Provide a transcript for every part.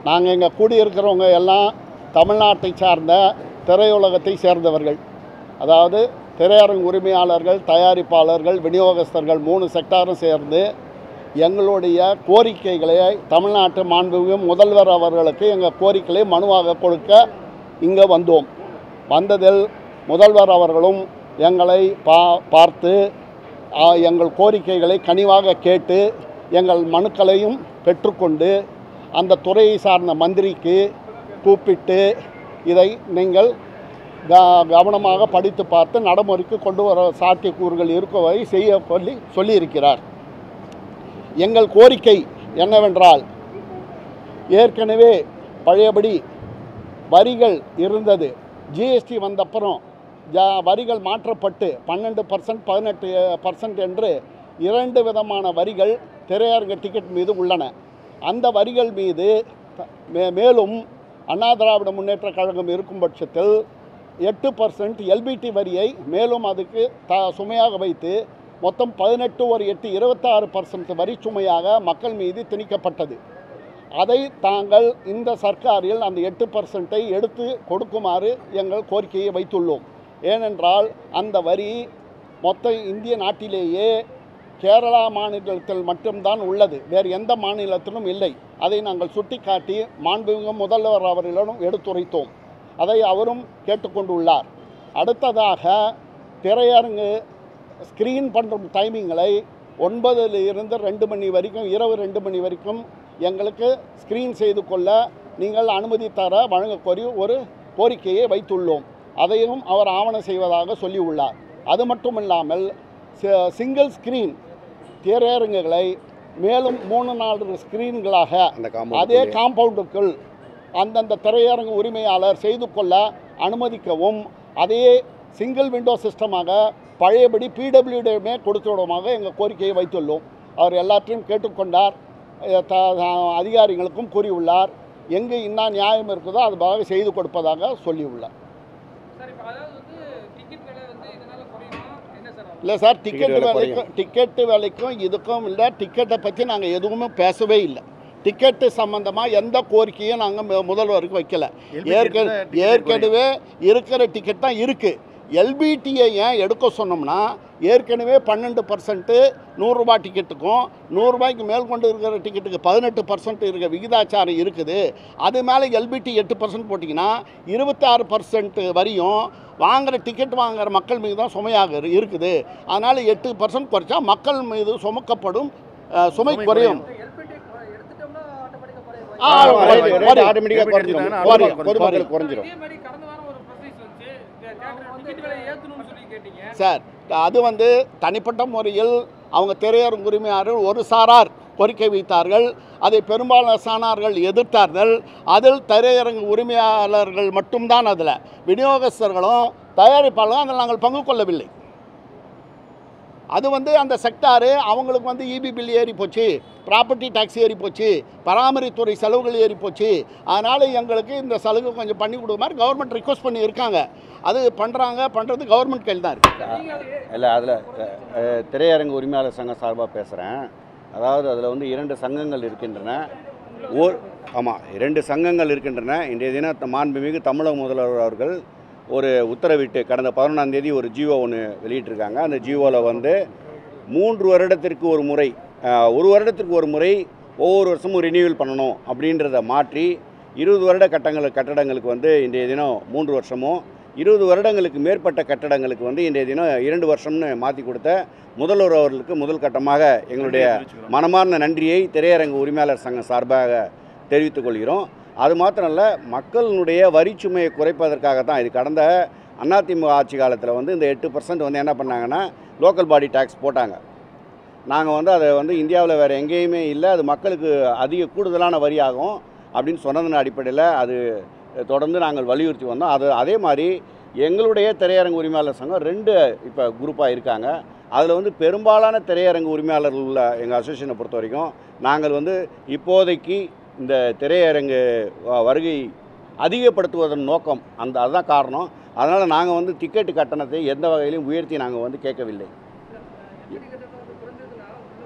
நாங்கள் இங்கே கூடியிருக்கிறவங்க எல்லாம் தமிழ்நாட்டை சார்ந்த திரையுலகத்தை சேர்ந்தவர்கள் அதாவது திரையரங்கு உரிமையாளர்கள் தயாரிப்பாளர்கள் விநியோகஸ்தர்கள் மூணு செக்டாரும் சேர்ந்து எங்களுடைய கோரிக்கைகளை தமிழ்நாட்டு மாண்புமிகு முதல்வர் அவர்களுக்கு எங்கள் கோரிக்கைகளை மனுவாக கொடுக்க இங்கே வந்தோம் வந்ததில் முதல்வர் அவர்களும் எங்களை பா பார்த்து ஆ, எங்கள் கோரிக்கைகளை கனிவாக கேட்டு எங்கள் மனுக்களையும் பெற்றுக்கொண்டு அந்த துறையை சார்ந்த மந்திரிக்கு கூப்பிட்டு இதை நீங்கள் க- கவனமாக படித்து பார்த்து நடைமுறைக்கு கொண்டு வர சாத்தியக்கூறுகள் இருக்கவை செய்ய சொல்லி சொல்லியிருக்கிறார் எங்கள் கோரிக்கை என்னவென்றால் ஏற்கனவே பழையபடி வரிகள் இருந்தது ஜிஎஸ்டி வந்தப்புறம் ஜா வரிகள் மாற்றப்பட்டு பன்னெண்டு பர்சன்ட் பதினெட்டு பர்சன்ட் என்று இரண்டு விதமான வரிகள் திரையரங்க டிக்கெட் மீது உள்ளன அந்த வரிகள் மீது த- மே மேலும் அண்ணா திராவிட முன்னேற்ற கழகம் இருக்கும் பட்சத்தில் எட்டு பர்சன்ட் எல்பிடி வரியை மேலும் அதுக்கு த சுமையாக வைத்து மொத்தம் பதினெட்டு ஒரு எட்டு இருபத்தாறு பர்சன்ட் வரி சுமையாக மக்கள் மீது திணிக்கப்பட்டது அதை தாங்கள் இந்த சர்க்காரில் அந்த எட்டு பர்சன்ட்டை எடுத்து கொடுக்குமாறு எங்கள் கோரிக்கையை வைத்துள்ளோம் ஏனென்றால் அந்த வரி மொத்த இந்திய நாட்டிலேயே கேரளா மாநிலத்தில் மட்டும்தான் உள்ளது வேறு எந்த மாநிலத்திலும் இல்லை அதை நாங்கள் சுட்டிக்காட்டி மாண்புமிகு முதல்வர் அவர்களிடம் எடுத்துரைத்தோம் அதை அவரும் கேட்டுக்கொண்டுள்ளார் அடுத்ததாக திரையரங்கு ஸ்க்ரீன் பண்ணுற டைமிங்களை ஒன்பதுல இருந்து ரெண்டு மணி வரைக்கும் இரவு ரெண்டு மணி வரைக்கும் எங்களுக்கு ஸ்க்ரீன் செய்து கொள்ள நீங்கள் அனுமதி தர வழங்கக் கோரி ஒரு கோரிக்கையை வைத்துள்ளோம் அதையும் அவர் ஆவணம் செய்வதாக சொல்லியுள்ளார் அது மட்டும் இல்லாமல் சிங்கிள் ஸ்க்ரீன் திரையரங்குகளை மேலும் மூணு நாலு ஸ்க்ரீன்களாக அந்த அதே காம்பவுண்ட் காம்பவுண்டுக்குள் அந்தந்த திரையரங்கு உரிமையாளர் செய்து கொள்ள அனுமதிக்கவும் அதே சிங்கிள் விண்டோ சிஸ்டமாக பழையபடி பிடபிள்யூடியுமே கொடுத்துவிடமாக எங்கள் கோரிக்கையை வைத்துள்ளோம் அவர் எல்லாற்றையும் கேட்டுக்கொண்டார் அஹ் த- த- அதிகாரிகளுக்கும் கூறியுள்ளார் எங்கு இன்னா நியாயம் இருக்குதோ அதுபாக செய்து கொடுப்பதாக சொல்லியுள்ளார் சார் இப்போ அதாவது வந்து டிக்கெட் விலை வந்து இதனால குறையுமா என்ன சார் ஆகும்? இல்லை சார் டிக்கெட் விலை விலைக்கும் டிக்கெட்டு விலைக்கும் இதுக்கும் இல்லை டிக்கெட்டை பற்றி நாங்கள் எதுவுமே பேசவே இல்லை டிக்கெட்டு சம்மந்தமாக எந்த கோரிக்கையும் நாங்கள் முதல்வருக்கு வைக்கல ஏற்கனவே ஏற்கனவே இருக்கிற டிக்கெட் தான் இருக்குது எல்பிடியை ஏன் எடுக்க சொன்னோம்னா ஏற்கனவே பன்னெண்டு பர்சன்ட்டு நூறுரூபா டிக்கெட்டுக்கும் நூறுரூபாய்க்கு மேல் கொண்டு இருக்கிற டிக்கெட்டுக்கு பதினெட்டு பர்சன்ட் இருக்க விகிதாச்சாரம் இருக்குது அது மேலே எல்பிடி எட்டு பர்சன்ட் போட்டிங்கன்னா இருபத்தாறு பர்சன்ட் வரியும் வாங்குகிற டிக்கெட் வாங்குகிற மக்கள் மீது தான் சுமையாக இரு- இருக்குது அதனால் எட்டு பர்சன்ட் குறைச்சா மக்கள் மீது சுமக்கப்படும் அஹ், சுமை குறையும் LPT எடுத்துட்டோம்னா automatic ஆ குறையும். ஆ, குறையும், குறையும். ஆட்டோமேட்டிக்காக குறைஞ்சிடும் குறையும், பொதுமக்களுக்கு குறையும். குறைஞ்சிடும் இதே மாதிரி கடந்த வாரம் ஒரு press release வந்துச்சு. இந்த theatre ticket விலை ஏத்தணும்னு சொல்லி கேட்டீங்க. சார் அது வந்து தனிப்பட்ட முறையில் அவங்க திரையரங்கு உரிமையாளர்கள் ஒரு சாரார் கோரிக்கை வைத்தார்கள் அதை பெரும்பாலான சாணார்கள் எதிர்த்தார்கள் அதில் திரையரங்கு உரிமையாளர்கள் மட்டும்தான் அதில் விநியோகஸ்தர்களும் தயாரிப்பாளர்களும் அதில் நாங்கள் பங்கு கொள்ளவில்லை அது வந்து அந்த செக்டாரு அவங்களுக்கு வந்து இபி பில் ஏறி போச்சு ப்ராப்பர்ட்டி டேக்ஸ் ஏறி போச்சு பராமரித்துறை செலவுகள் ஏறி போச்சு அதனால் எங்களுக்கு இந்த சலுகை கொஞ்சம் பண்ணி கொடுக்க மாதிரி கவர்மெண்ட் ரிக்வஸ்ட் பண்ணி இருக்காங்க அது பண்ணுறாங்க பண்ணுறது கவர்மெண்ட் கையில் தான் இருக்குது நீங்க அது இல்லை அதில் திரையரங்கு உரிமையாளர் சங்கம் சார்பாக பேசுகிறேன் அதாவது அதில் வந்து இரண்டு சங்கங்கள் இருக்கின்றன ஓர் ஆமாம் இரண்டு சங்கங்கள் இருக்கின்றன இன்றைய தினம் மாண்புமிகு தமிழக முதல்வர் அவர்கள் ஒரு உத்தரவிட்டு கடந்த பதினொன்றாம் தேதி ஒரு ஜியோ ஒன்று வெளியிட்டிருக்காங்க அந்த ஜியோவில் வந்து மூன்று வருடத்திற்கு ஒரு முறை அஹ், ஒரு வருடத்திற்கு ஒரு முறை ஒவ்வொரு வருஷமும் ரினியூவல் பண்ணணும் அப்படின்றத மாற்றி இருபது வருட கட்டங்கள் கட்டடங்களுக்கு வந்து இன்றைய தினம் மூன்று வருஷமும் இருபது வருடங்களுக்கு மேற்பட்ட கட்டடங்களுக்கு வந்து இன்றைய தினம் இரண்டு வருஷம்னு மாற்றி கொடுத்த முதல்வர் அவர்களுக்கு முதல் கட்டமாக எங்களுடைய மனமார்ந்த நன்றியை திரையரங்கு உரிமையாளர் சங்கம் சார்பாக தெரிவித்துக் கொள்கிறோம் அது மாத்திரம் இல்லை மக்களினுடைய வரிச்சுமையை குறைப்பதற்காக தான் இது கடந்த அதிமுக ஆட்சி காலத்தில் வந்து இந்த எட்டு பர்சன்ட் வந்து என்ன பண்ணாங்கன்னா லோக்கல் பாடி டேக்ஸ் போட்டாங்க நாங்கள் வந்து அதை வந்து இந்தியாவில் வேறு எங்கேயுமே இல்லை அது மக்களுக்கு அதிக கூடுதலான வரியாகும் அப்படின்னு சொன்னதன் அடிப்படையில் அது தொடர்ந்து நாங்கள் வலியுறுத்தி வந்தோம் அது அதே மாதிரி எங்களுடைய திரையரங்கு உரிமையாளர் சங்கம் ரெண்டு இப்போ குரூப்பாக இருக்காங்க அதில் வந்து பெரும்பாலான திரையரங்கு உரிமையாளர்கள் உள்ள எங்கள் அசோசியேஷனை பொறுத்த வரைக்கும் நாங்கள் வந்து இப்போதைக்கு இந்த திரையரங்கு வ- வருகை அதிகப்படுத்துவதன் நோக்கம் அந்த அதுதான் காரணம் அதனால் நாங்கள் வந்து டிக்கெட்டு கட்டணத்தை எந்த வகையிலும் உயர்த்தி நாங்கள் வந்து கேட்கவில்லை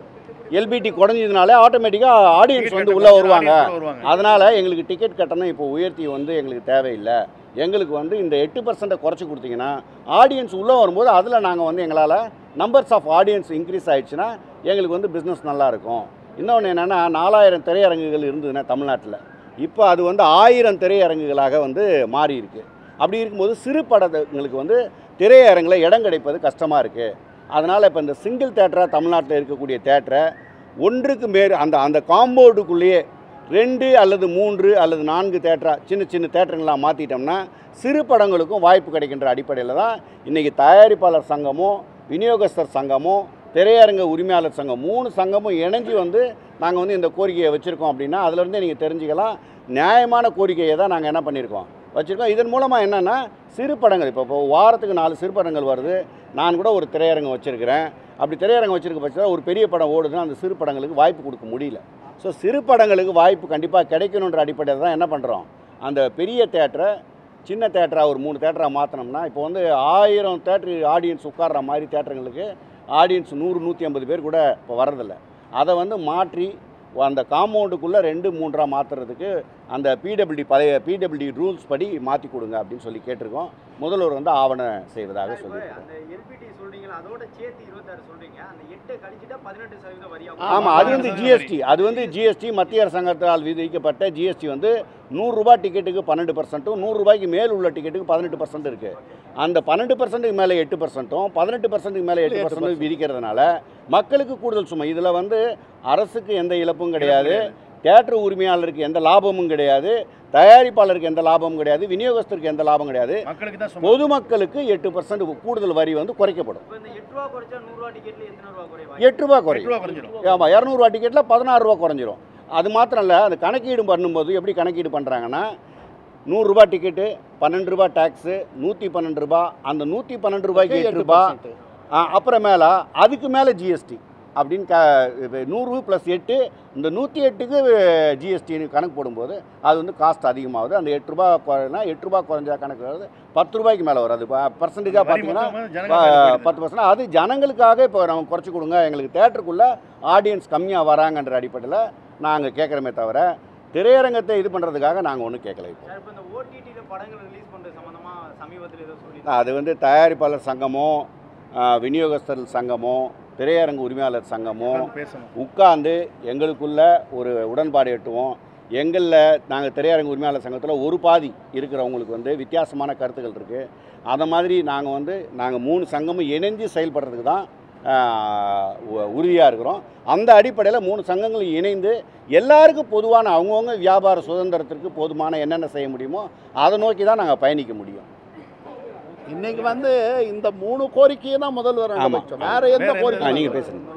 எல்பிடி குறைஞ்சதுனால ஆட்டோமேட்டிக்காக ஆடியன்ஸ் வந்து உள்ளே வருவாங்க வருவாங்க அதனால் எங்களுக்கு டிக்கெட் கட்டணம் இப்போ உயர்த்தி வந்து எங்களுக்கு தேவையில்லை எங்களுக்கு வந்து இந்த எட்டு பர்சன்ட்டை குறைச்சி கொடுத்தீங்கன்னா ஆடியன்ஸ் உள்ளே வரும்போது அதில் நாங்கள் வந்து எங்களால் நம்பர்ஸ் ஆஃப் ஆடியன்ஸ் இன்க்ரீஸ் ஆயிடுச்சுன்னா எங்களுக்கு வந்து பிஸ்னஸ் நல்லாயிருக்கும் இன்னொன்று என்னென்னா நாலாயிரம் திரையரங்குகள் இருந்ததுன்னா தமிழ்நாட்டில் இப்போ அது வந்து ஆயிரம் திரையரங்குகளாக வந்து மாறி இருக்கு அப்படி இருக்கும்போது சிறு படங்களுக்கு வந்து திரையரங்கில் இடம் கிடைப்பது கஷ்டமாக இருக்குது அதனால் இப்போ இந்த சிங்கிள் தேட்டராக தமிழ்நாட்டில் இருக்கக்கூடிய தேட்டரை ஒன்றுக்கு மேல் அந்த அந்த காம்பவுண்டுக்குள்ளேயே ரெண்டு அல்லது மூன்று அல்லது நான்கு தேட்டரா சின்ன சின்ன தேட்டருங்களாக மாற்றிட்டோம்னா சிறு படங்களுக்கும் வாய்ப்பு கிடைக்கின்ற அடிப்படையில் தான் இன்றைக்கி தயாரிப்பாளர் சங்கமும் விநியோகஸ்தர் சங்கமும் திரையரங்க உரிமையாளர் சங்கம் மூணு சங்கமும் இணைஞ்சு வந்து நாங்கள் வந்து இந்த கோரிக்கையை வச்சுருக்கோம் அப்படின்னா அதுலேருந்தே நீங்கள் தெரிஞ்சுக்கலாம் நியாயமான கோரிக்கையை தான் நாங்கள் என்ன பண்ணியிருக்கோம் வச்சுருக்கோம் இதன் மூலமாக என்னென்னா சிறு படங்கள் இப்போ இப்போ வாரத்துக்கு நாலு சிறு படங்கள் வருது நான் கூட ஒரு திரையரங்கம் வச்சுருக்கிறேன் அப்படி திரையரங்கம் வச்சிருக்க பட்சத்தில் ஒரு பெரிய படம் ஓடுதுன்னா அந்த சிறு படங்களுக்கு வாய்ப்பு கொடுக்க முடியல ஸோ சிறு படங்களுக்கு வாய்ப்பு கண்டிப்பாக கிடைக்கணுன்ற அடிப்படையில் தான் என்ன பண்ணுறோம் அந்த பெரிய தேட்டரை சின்ன தேட்டராக ஒரு மூணு தேட்டராக மாற்றினோம்னா இப்போ வந்து ஆயிரம் தேட்டர் ஆடியன்ஸ் உட்கார்ற மாதிரி தேட்டருங்களுக்கு ஆடியன்ஸ் நூறு நூற்றி ஐம்பது பேர் கூட இப்போ வர்றதில்ல அதை வந்து மாற்றி அந்த காம்பவுண்டுக்குள்ளே ரெண்டு மூன்றாக மாற்றுறதுக்கு அந்த பிடபிள்யூடி பழைய பிடபிள்யூடி ரூல்ஸ் படி மாற்றி கொடுங்க அப்படின்னு சொல்லி கேட்டிருக்கோம் முதல்வர் வந்து ஆவணம் செய்வதாக இப்போ சொல்லியிருக்கோம் அந்த எல்பிடி சொல்றீங்களா அதோட சேர்த்து இருபத்தாறு சொல்றீங்க அந்த எட்டை கழிச்சுட்டா பதினெட்டு சதவீதம் வரியா ஆமாம் அது வந்து ஜிஎஸ்டி அது வந்து ஜிஎஸ்டி மத்திய அரசாங்கத்தால் விதிக்கப்பட்ட ஜிஎஸ்டி வந்து நூறுரூபா டிக்கெட்டுக்கு பன்னெண்டு பர்சன்ட்டும் நூறுரூபாய்க்கு மேல் உள்ள டிக்கெட்டுக்கு பதினெட்டு பர்சன்ட் இருக்குது அந்த பன்னெண்டு பர்சன்ட்டுக்கு மேலே எட்டு பர்சன்ட்டும் பதினெட்டு பர்சன்ட்டுக்கு மேலே எட்டு பர்சன்ட் விதிக்கிறதுனால மக்களுக்கு கூடுதல் சுமை இதில் வந்து அரசுக்கு எந்த இழப்பும் கிடையாது தேட்டர் உரிமையாளருக்கு எந்த லாபமும் கிடையாது தயாரிப்பாளருக்கு எந்த லாபமும் கிடையாது விநியோகஸ்தருக்கு எந்த லாபம் கிடையாது மக்களுக்கு தான் சும்மா பொதுமக்களுக்கு எட்டு பர்சன்ட் கூடுதல் வரி வந்து குறைக்கப்படும் இப்போ இந்த எட்டு ரூபா குறைச்சா நூறு ரூபா டிக்கெட்ல எத்தனை ரூபா குறைவா எட்டு ரூபா எட்டு குறையும் ரூபா குறைஞ்சிடும் ஆமாம் இரநூறுவா டிக்கெட்டில் பதினாறு ரூபா குறைஞ்சிரும் அது மாத்திரம் இல்லை அந்த கணக்கீடு பண்ணும்போது எப்படி கணக்கீடு பண்ணுறாங்கன்னா நூறுரூபா டிக்கெட்டு பன்னெண்டு ரூபா டேக்ஸு நூற்றி பன்னெண்டு ரூபா அந்த நூற்றி பன்னெண்டு ரூபாய்க்கு எட்டு ரூபா ஆ, அப்புறமேல அதுக்கு மேலே ஜிஎஸ்டி அப்படின்னு க இப்ப நூறு ப்ளஸ் எட்டு இந்த நூற்றி எட்டுக்கு ஜிஎஸ்டின்னு கணக்கு போடும்போது அது வந்து காஸ்ட் அதிகமாகுது அந்த எட்டு ரூபா குறைனா எட்டு ரூபா குறைஞ்சா கணக்கு வருது பத்து ரூபாய்க்கு மேலே வரும் அது பர்சன்டேஜாக வரி பார்த்தீங்கன்னா மொத்தமா ஜனங்க மேல போயிடுது. பத்து பர்சன்ட் அது ஜனங்களுக்காக இப்போ நம்ம குறைச்சி கொடுங்க எங்களுக்கு தேட்டருக்குள்ளே ஆடியன்ஸ் கம்மியாக வராங்கன்ற அடிப்படையில் நாங்கள் கேட்குறோமே தவிர திரையரங்கத்தை இது பண்ணுறதுக்காக நாங்கள் ஒன்றும் கேட்கல இப்போ சார் இப்போ இந்த ஓடிடியில் படங்கள் ரிலீஸ் பண்றது சம்பந்தமா சமீபத்தில் ஏதோ சொல்லி அது வந்து தயாரிப்பாளர் சங்கமும் ஆ, விநியோகஸ்தர் சங்கமும் திரையரங்கு உரிமையாளர் சங்கமும் உட்கார்ந்து பேசணும் உட்கார்ந்து எங்களுக்குள்ள ஒரு உடன்பாடு எட்டுவோம் எங்களில் நாங்கள் திரையரங்கு உரிமையாளர் சங்கத்தில் ஒரு பாதி இருக்கிறவங்களுக்கு வந்து வித்தியாசமான கருத்துக்கள் இருக்குது அதை மாதிரி நாங்கள் வந்து நாங்கள் மூணு சங்கமும் இணைஞ்சு செயல்படுறதுக்கு தான் உறுதியாக இருக்கிறோம் அந்த அடிப்படையில் மூணு சங்கங்களும் இணைந்து எல்லாருக்கும் பொதுவான அவங்கவுங்க வியாபார சுதந்திரத்திற்கு போதுமான என்னென்ன செய்ய முடியுமோ அதை நோக்கி தான் நாங்கள் பயணிக்க முடியும் இன்னைக்கு வந்து இந்த மூணு கோரிக்கையை தான் முதல்வர் அங்க ஆமா. வச்சோம் வேற எந்த வேற எந்த- கோரிக்கை நீங்கள் பேசுங்க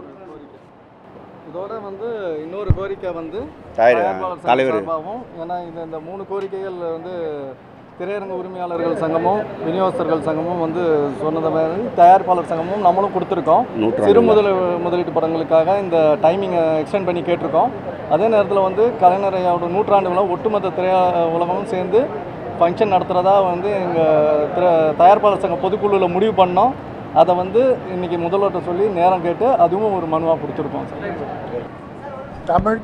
இதோட வந்து இன்னொரு கோரிக்கை வந்து தயார் தயாரிப்பாளர் சங்க தலைவர் சார்பாகவும் ஏன்னா இது இந்த மூணு கோரிக்கைகள் வந்து திரையரங்க உரிமையாளர்கள் சங்கமும் விநியோகஸ்தர்கள் சங்கமும் வந்து சொன்னது மாதிரி தயாரிப்பாளர் சங்கமும் நம்மளும் கொடுத்துருக்கோம் சிறு நூற்றாண்டு முதல முதலீட்டு படங்களுக்காக இந்த டைமிங்கை எக்ஸ்டெண்ட் பண்ணி கேட்டிருக்கோம் அதே நேரத்தில் வந்து கலைஞர் ஐயாவோட நூற்றாண்டு விழா ஒட்டுமொத்த திரை உலகமும் சேர்ந்து ஃபங்க்ஷன் நடத்துகிறதா வந்து எங்கள் திரை தயாரிப்பாளர் சங்க பொதுக்குழுவில் முடிவு பண்ணோம் அதை வந்து இன்னைக்கு முதல்வர்கிட்ட சொல்லி நேரம் கேட்டு அதுவும் ஒரு மனுவாக கொடுத்துருக்கோம் சார் தமிழ்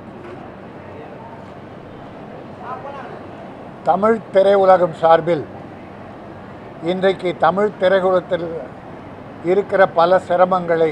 தமிழ் திரையுலகம் சார்பில் இன்றைக்கு தமிழ் திரையுலகத்தில் இருக்கிற பல சிரமங்களை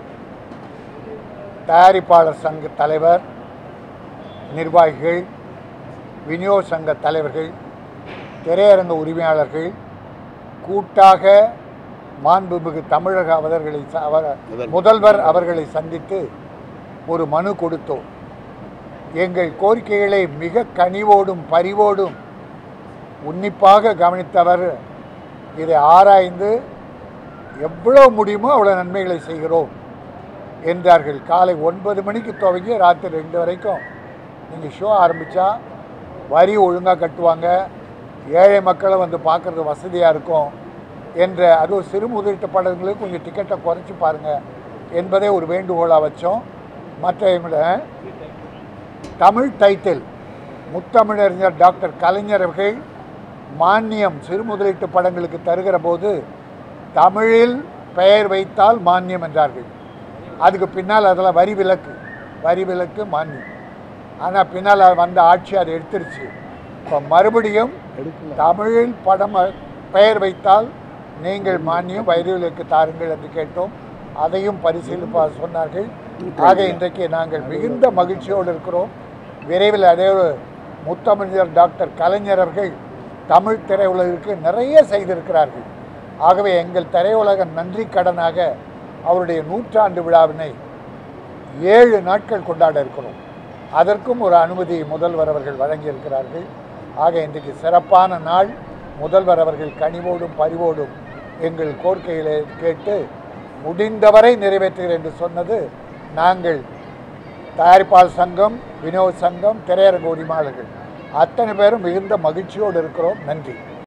தயாரிப்பாளர் சங்க தலைவர் நிர்வாகிகள் விநியோக சங்க தலைவர்கள் திரையரங்க உரிமையாளர்கள் கூட்டாக மாண்புமிகு தமிழக அவர்களை ச- அவர் முதல்வர் அவர்களை சந்தித்து ஒரு மனு கொடுத்தோம் எங்கள் கோரிக்கைகளை மிக கனிவோடும் பரிவோடும் உன்னிப்பாக கவனித்தவர் இதை ஆராய்ந்து எவ்வளோ முடியுமோ அவ்வளோ நன்மைகளை செய்கிறோம் என்றார்கள் காலை ஒன்பது மணிக்கு துவங்கி ராத்திரி ரெண்டு வரைக்கும் நீங்கள் ஷோ ஆரம்பித்தா வரி ஒழுங்காக கட்டுவாங்க ஏழை மக்களை வந்து பார்க்குறது வசதியாக இருக்கும் என்ற அதுவும் சிறு முதலீட்டு படங்களுக்கு கொஞ்சம் டிக்கெட்டை குறைச்சி பாருங்கள் என்பதை ஒரு வேண்டுகோளாக வச்சோம் மற்றவங்கள தமிழ் டைட்டில் முத்தமிழறிஞர் டாக்டர் கலைஞர் அவர்கள் மானியம் சிறு முதலீட்டு படங்களுக்கு தருகிற போது தமிழில் பெயர் வைத்தால் மானியம் என்றார்கள் அதுக்கு பின்னால் அதில் வரி விலக்கு வரி விலக்கு மானியம் ஆனால் பின்னால் வந்த ஆட்சி அதை எடுத்துருச்சு இப்போ மறுபடியும் தமிழில் படம் பெயர் வைத்தால் நீங்கள் மானியம் வரி விலக்கு தாருங்கள் என்று கேட்டோம் அதையும் பரிசீலிப்பா சொன்னார்கள் ஆக இன்றைக்கு நாங்கள் மிகுந்த மகிழ்ச்சியோடு இருக்கிறோம் விரைவில் அதே ஒரு முத்தமிழர் டாக்டர் கலைஞர் அவர்கள் தமிழ் திரையுலகிற்கு நிறைய செய்திருக்கிறார்கள் ஆகவே எங்கள் திரையுலக நன்றி கடனாக அவருடைய நூற்றாண்டு விழாவினை ஏழு நாட்கள் கொண்டாட இருக்கிறோம் அதற்கும் ஒரு அனுமதி முதல்வர் அவர்கள் வழங்கியிருக்கிறார்கள் ஆக இன்றைக்கு சிறப்பான நாள் முதல்வர் அவர்கள் கனிவோடும் பரிவோடும் எங்கள் கோரிக்கைகளை கேட்டு முடிந்தவரை நிறைவேற்றுகிறேன் என்று சொன்னது நாங்கள் தயாரிப்பாளர் சங்கம் வினோத் சங்கம் திரையரங்க உரிமையாளர்கள் அத்தனை பேரும் மிகுந்த மகிழ்ச்சியோடு இருக்கிறோம் நன்றி